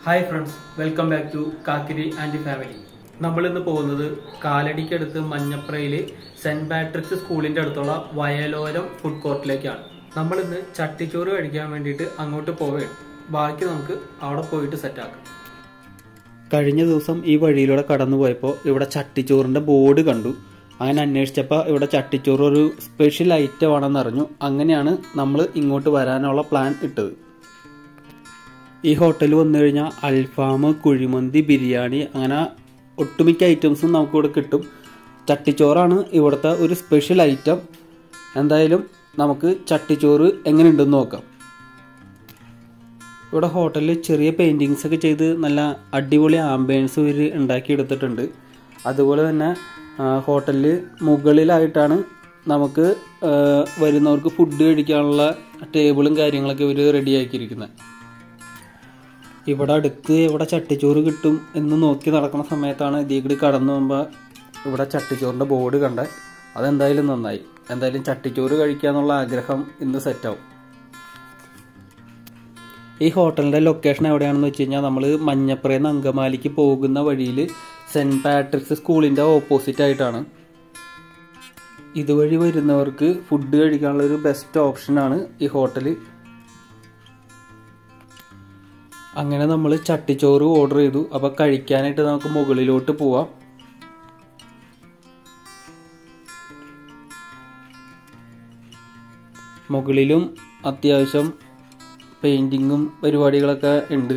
hi friends welcome back to കാക്കിരി and family നമ്മൾ ഇന്ന് പോകുന്നത് കാലടിക്കടുത്ത് മഞ്ഞപ്രയില് സെന്റ് പാട്രിക്സ് സ്കൂളിന്റെ അടുത്തുള്ള വയലോരം ഫുഡ് കോർട്ടിലേക്കാണ് നമ്മൾ ഇന്ന് ചട്ടിച്ചോറ് കഴിക്കാൻ വേണ്ടിയിട്ട് അങ്ങോട്ട് പോവുകയാണ് ബാക്കി നമുക്ക് അവിടെ പോയിട്ട് സെറ്റാക്കാം കഴിഞ്ഞ ദിവസം ഈ വഴിയിലൂടെ കടന്നു പോയപ്പോൾ ഇവിടെ ചട്ടിച്ചോറിന്റെ ബോർഡ് കണ്ടു അങ്ങനെ അന്വേഷിച്ചപ്പോൾ ഇവിടെ ചട്ടിച്ചോറ് ഒരു സ്പെഷ്യൽ ഐറ്റം ആണെന്ന് അറിഞ്ഞു അങ്ങനെയാണ് നമ്മൾ ഇങ്ങോട്ട് വരാനുള്ള പ്ലാൻ ഇട്ടത് ഈ ഹോട്ടലിൽ വന്നു കഴിഞ്ഞാൽ അൽഫാം കുഴിമന്തി ബിരിയാണി അങ്ങനെ ഒട്ടുമിക്ക ഐറ്റംസും നമുക്കിവിടെ കിട്ടും ചട്ടിച്ചോറാണ് ഇവിടുത്തെ ഒരു സ്പെഷ്യൽ ഐറ്റം എന്തായാലും നമുക്ക് ചട്ടിച്ചോറ് എങ്ങനെയുണ്ടെന്ന് നോക്കാം ഇവിടെ ഹോട്ടലിൽ ചെറിയ പെയിൻറ്റിങ്സ് ഒക്കെ ചെയ്ത് നല്ല അടിപൊളി ആംബിയൻസ് ഇവർ ഉണ്ടാക്കിയെടുത്തിട്ടുണ്ട് അതുപോലെ തന്നെ ഹോട്ടലിൽ മുകളിലായിട്ടാണ് നമുക്ക് ആ, വരുന്നവർക്ക് ഫുഡ് കഴിക്കാനുള്ള ടേബിളും കാര്യങ്ങളൊക്കെ ഇവർ റെഡിയാക്കിയിരിക്കുന്നത് ഇവിടെ അടുത്ത് ഇവിടെ ചട്ടിച്ചോറ് കിട്ടും എന്ന് നോക്കി നടക്കുന്ന സമയത്താണ് ഇതികൂടി കടന്നു പോകുമ്പോൾ ഇവിടെ ചട്ടിച്ചോറിൻ്റെ ബോർഡ് കണ്ടത് അതെന്തായാലും നന്നായി എന്തായാലും ചട്ടിച്ചോറ് കഴിക്കാന്നുള്ള ആഗ്രഹം ഇന്ന് സെറ്റാവും ഈ ഹോട്ടലിൻ്റെ ലൊക്കേഷൻ എവിടെയാണെന്ന് വെച്ച് കഴിഞ്ഞാൽ നമ്മൾ മഞ്ഞപ്പുറയിൽ നിന്ന് അങ്കമാലിക്ക് പോകുന്ന വഴിയിൽ സെൻറ്റ് പാട്രിക്സ് സ്കൂളിൻ്റെ ഓപ്പോസിറ്റ് ആയിട്ടാണ് ഇതുവഴി വരുന്നവർക്ക് ഫുഡ് കഴിക്കാനുള്ള ഒരു ബെസ്റ്റ് ഓപ്ഷനാണ് ഈ ഹോട്ടൽ അങ്ങനെ നമ്മൾ ചട്ടിച്ചോറ് ഓർഡർ ചെയ്തു അപ്പോൾ കഴിക്കാനായിട്ട് നമുക്ക് മുകളിലോട്ട് പോവാം മുകളിലും അത്യാവശ്യം പെയിൻറ്റിങ്ങും പരിപാടികളൊക്കെ ഉണ്ട്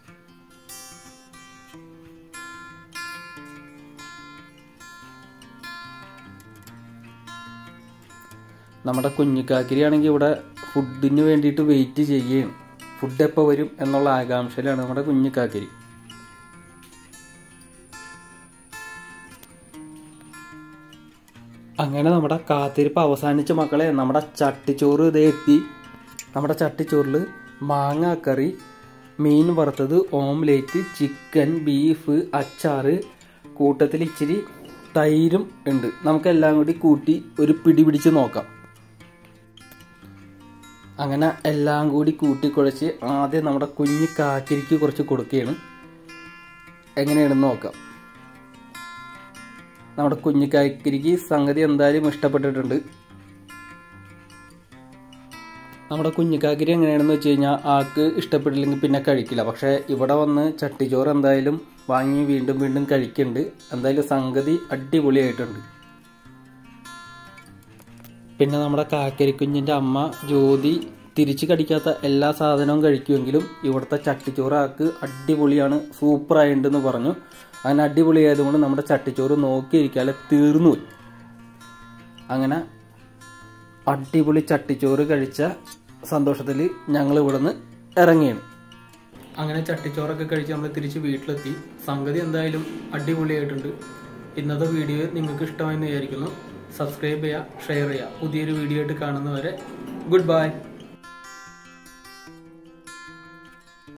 നമ്മുടെ കുഞ്ഞിക്കാക്കിരി ആണെങ്കിൽ ഇവിടെ ഫുഡിന് വേണ്ടിയിട്ട് വെയിറ്റ് ചെയ്യുകയാണ് ഫുഡ് എപ്പോൾ വരും എന്നുള്ള ആകാംക്ഷയിലാണ് നമ്മുടെ കുഞ്ഞിക്കാക്കിരി അങ്ങനെ നമ്മുടെ കാത്തിരിപ്പ് അവസാനിച്ച മക്കളെ നമ്മുടെ ചട്ടിച്ചോറ് ഇതേ എത്തി നമ്മുടെ ചട്ടിച്ചോറിൽ മാങ്ങാക്കറി മീൻ വറുത്തത് ഓംലേറ്റ് ചിക്കൻ ബീഫ് അച്ചാറ് കൂട്ടത്തിൽ ഇച്ചിരി തൈരും ഉണ്ട് നമുക്കെല്ലാം കൂടി കൂട്ടി ഒരു പിടി പിടിച്ച് നോക്കാം അങ്ങനെ എല്ലാം കൂടി കൂട്ടിക്കുഴച്ച് ആദ്യം നമ്മുടെ കുഞ്ഞു കാക്കിരിക്ക് കുറച്ച് കൊടുക്കുകയാണ് എങ്ങനെയാണെന്ന് നോക്കാം നമ്മുടെ കുഞ്ഞു കാക്കിരിക്ക് സംഗതി എന്തായാലും ഇഷ്ടപ്പെട്ടിട്ടുണ്ട് നമ്മുടെ കുഞ്ഞിക്കാക്കിരി എങ്ങനെയാണെന്ന് വെച്ച് കഴിഞ്ഞാൽ ആൾക്ക് ഇഷ്ടപ്പെട്ടില്ലെങ്കിൽ പിന്നെ കഴിക്കില്ല പക്ഷേ ഇവിടെ വന്ന് ചട്ടിച്ചോറ് എന്തായാലും വാങ്ങി വീണ്ടും വീണ്ടും കഴിക്കുന്നുണ്ട് എന്തായാലും സംഗതി അടിപൊളിയായിട്ടുണ്ട് പിന്നെ നമ്മുടെ കാക്കരിക്കുഞ്ഞിൻ്റെ അമ്മ ജ്യോതി തിരിച്ച് കടിക്കാത്ത എല്ലാ സാധനവും കഴിക്കുമെങ്കിലും ഇവിടുത്തെ ചട്ടിച്ചോറ് ആൾക്ക് അടിപൊളിയാണ് സൂപ്പറായിട്ടുണ്ടെന്ന് പറഞ്ഞു അങ്ങനെ അടിപൊളിയായതുകൊണ്ട് നമ്മുടെ ചട്ടിച്ചോറ് നോക്കിയിരിക്കാതെ തീർന്നു പോയി അങ്ങനെ അടിപൊളി ചട്ടിച്ചോറ് കഴിച്ച സന്തോഷത്തിൽ ഞങ്ങൾ ഇവിടുന്ന് ഇറങ്ങിയാണ് അങ്ങനെ ചട്ടിച്ചോറൊക്കെ കഴിച്ച് നമ്മൾ തിരിച്ച് വീട്ടിലെത്തി സംഗതി എന്തായാലും അടിപൊളിയായിട്ടുണ്ട് ഇന്നത്തെ വീഡിയോ നിങ്ങൾക്ക് ഇഷ്ടമായെന്ന് വിചാരിക്കുന്നു സബ്സ്ക്രൈബ് ചെയ്യുക ഷെയർ ചെയ്യുക പുതിയൊരു വീഡിയോ ആയിട്ട് കാണുന്നവരെ ഗുഡ് ബൈ